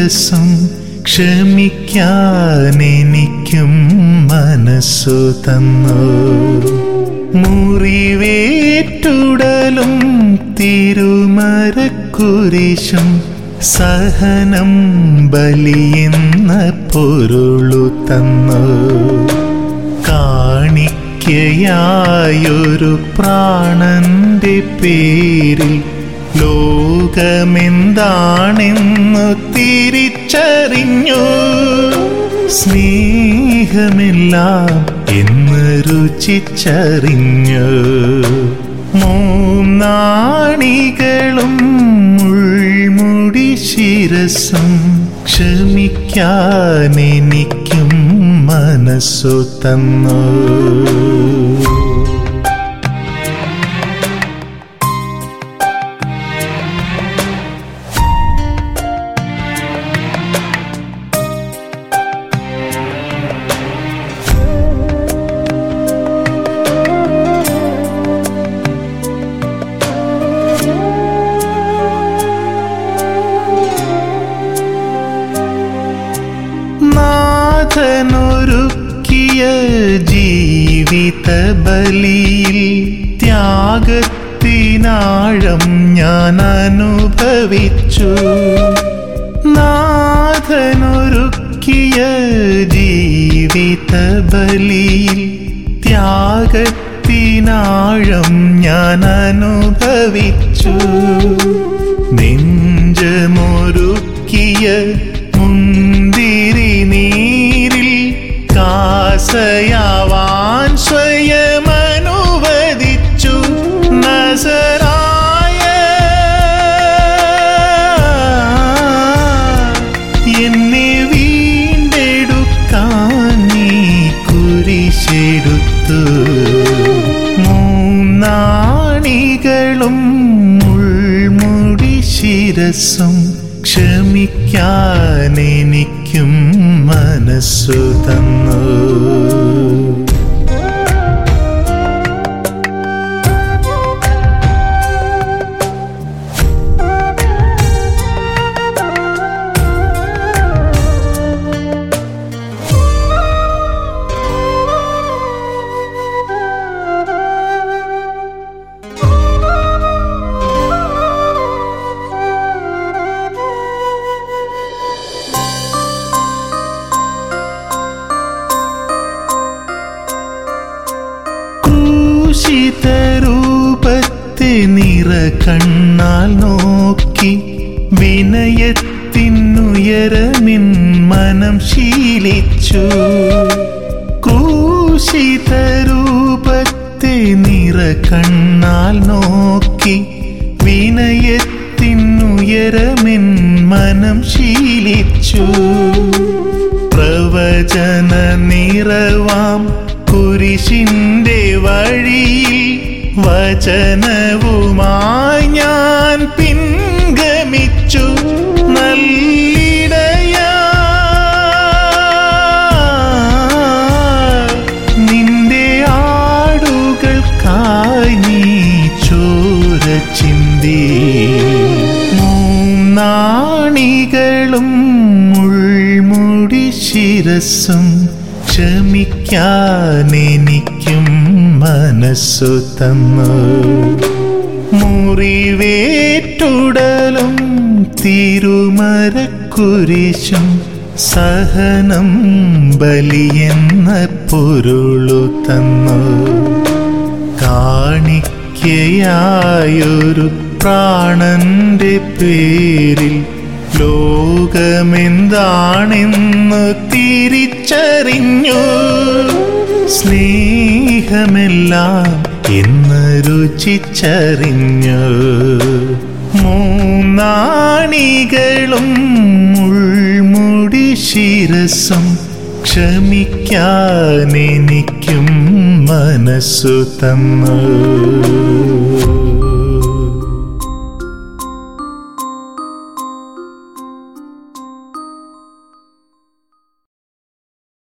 ശിരസും ക്ഷമിക്കാൻ എനിക്കും മനസ്സു തന്നു മുറിവേറ്റുടലും തിരുമരക്കുരിശും സഹനം ബലിയെന്ന പൊരുളു തന്നു കാണിക്കയായൊരു പ്രാണന്റെ പേരിൽ ലോകമെന്താണെന്നു തിരിച്ചറിഞ്ഞു സ്നേഹമെല്ലാം എന്ന് രുചിച്ചറിഞ്ഞു മൂന്നാണികളും മുൾമുടി ശിരസും ക്ഷമിക്കാൻ എനിക്കും മനസ്സു തന്നു നാഥനൊരുക്കിയ ജീവിത ബലിയിൽ ത്യാഗത്തിനാഴം ഞാൻ അനുഭവിച്ചു നാഥനൊരുക്കിയ ജീവിത ബലിയിൽ ത്യാഗത്തിനാഴം ഞാൻ അനുഭവിച്ചു നെഞ്ചമൊരുക്കിയ മുന്തിരി നീരിൽ കാസയാവാൻ സ്വയമനുവദിച്ചു നസറായ എന്നെ വീണ്ടെടുക്കാൻ നീ കുരിശെടുത്തു മൂന്നാണികളും മുൾമുടി ശിരസും ക്ഷമിക്കാൻ എനിക്കും മനസ്സു തന്നു ക്രൂശിതരൂപത്തെ നിറ കണ്ണാൽ നോക്കി വിനയത്തിനുയരമിൻ മനം ശീലിച്ചു ക്രൂശിതരൂപത്തെ നിറ കണ്ണാൽ നോക്കി വിനയത്തിനുയരമിൻ മനം ശീലിച്ചു പ്രവചന നിറവാം കുരിശിന്റെ വഴിയിൽ വചനവുമായി ഞാൻ പിൻഗമിച്ചു നല്ലിടയ നിന്റെ ആടുകൾക്കായി നീ ചോര ചിന്തി മൂന്നാണികളും മുൾമുടി ശിരസും ക്ഷമിക്കാൻ എനിക്കും മനസ്സു തന്നു മുറിവേറ്റുടലും തിരുമരക്കുരിശും സഹനം ബലിയെന്ന പൊരുളു തന്നു കാണിക്കയായൊരു പ്രാണന്റെ പേരിൽ ലോകമെന്താണെന്ന് തിരിച്ചറിഞ്ഞു സ്നേഹമെല്ലാം എന്ന് രുചിച്ചറിഞ്ഞു മൂന്നാണികളും മുൾമുടി ശിരസും ക്ഷമിക്കാൻ എനിക്കും മനസ്സു തന്നു